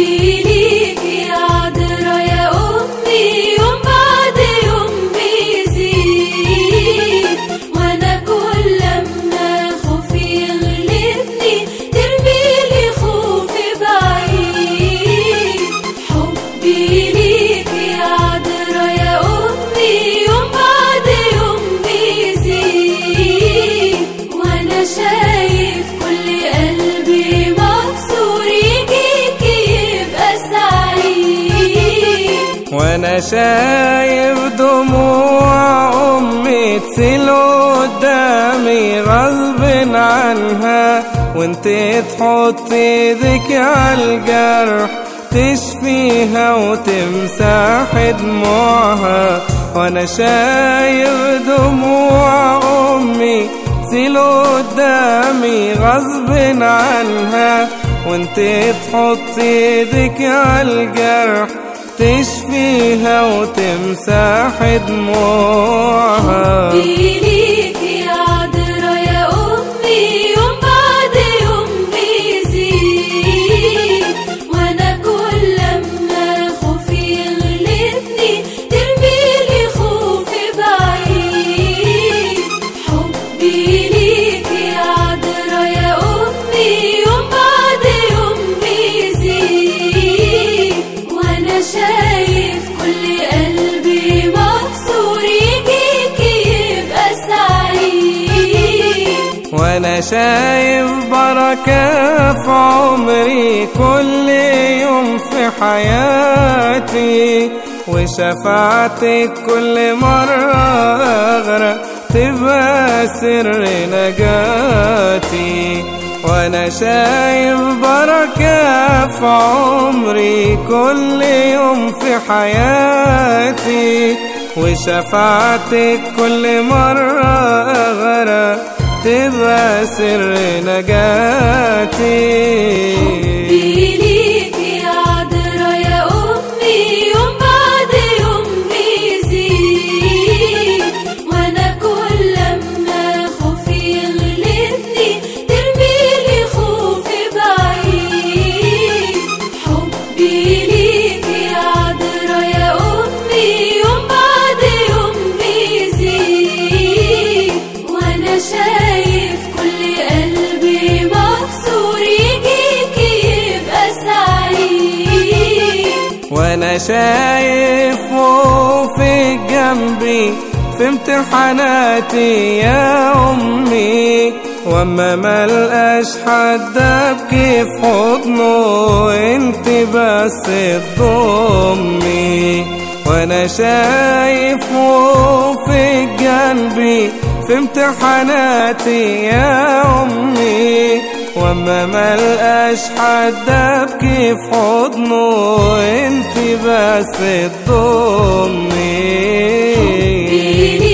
حبي ليكي يا عذرا يا أمي يوم بعد يوم بيزيد وأنا كل لما خوفي يغلبني ترميلي خوفي بعيد حبي ليكي يا عذرا يا أمي يوم بعد يوم بيزيد وأنا شايف كل قلبي مكسور يجيكي يبقى سعيد وانا شايف دموع امي تسيل قدامي غصب عنها وانت تحط ايدك عالجرح تشفيها وتمسح دموعها وانا شايف دموع امي تسيل قدامي غصب عنها وانت تحط ايدك عالجرح تشفيها وتمسح دموعها حبي ليكي يا عذرا يا أمي يوم بعد يوم بيزيد وأنا كل لما خوفي يغلبني ترميلي خوفي بعيد حبي ليكي يا عذرا يا أمي يوم بعد يوم بيزيد وأنا شايف كل قلبي مكسور يجيكي يبقى سعيد وانا شايف بركة في عمري كل يوم في حياتي وشفاعتك كل مرة أغرق تبقى سر نجاتي وانا شايف بركة في عمري كل يوم في حياتي وشفاعتك كل مرة أغرق تبقى سر نجاتي حبي ليكي يا عذرا يا أمي يوم بعد يوم بيزيد وأنا كل لما خوفي يغلبني ترميلي خوفي بعيد حبي ليكي يا عذرا يا أمي يوم بعد يوم بيزيد وأنا شايف كل قلبي مكسور يجيكي يبقى سعيد وانا شايف خوفك جنبي في امتحاناتي يا امي واما ملقاش حد ابكي في حضنه انت بس تضمي وانا شايف خوفك جنبي في امتحاناتي يا امي واما ملقاش حد ابكي في حضنه انت بس تضمي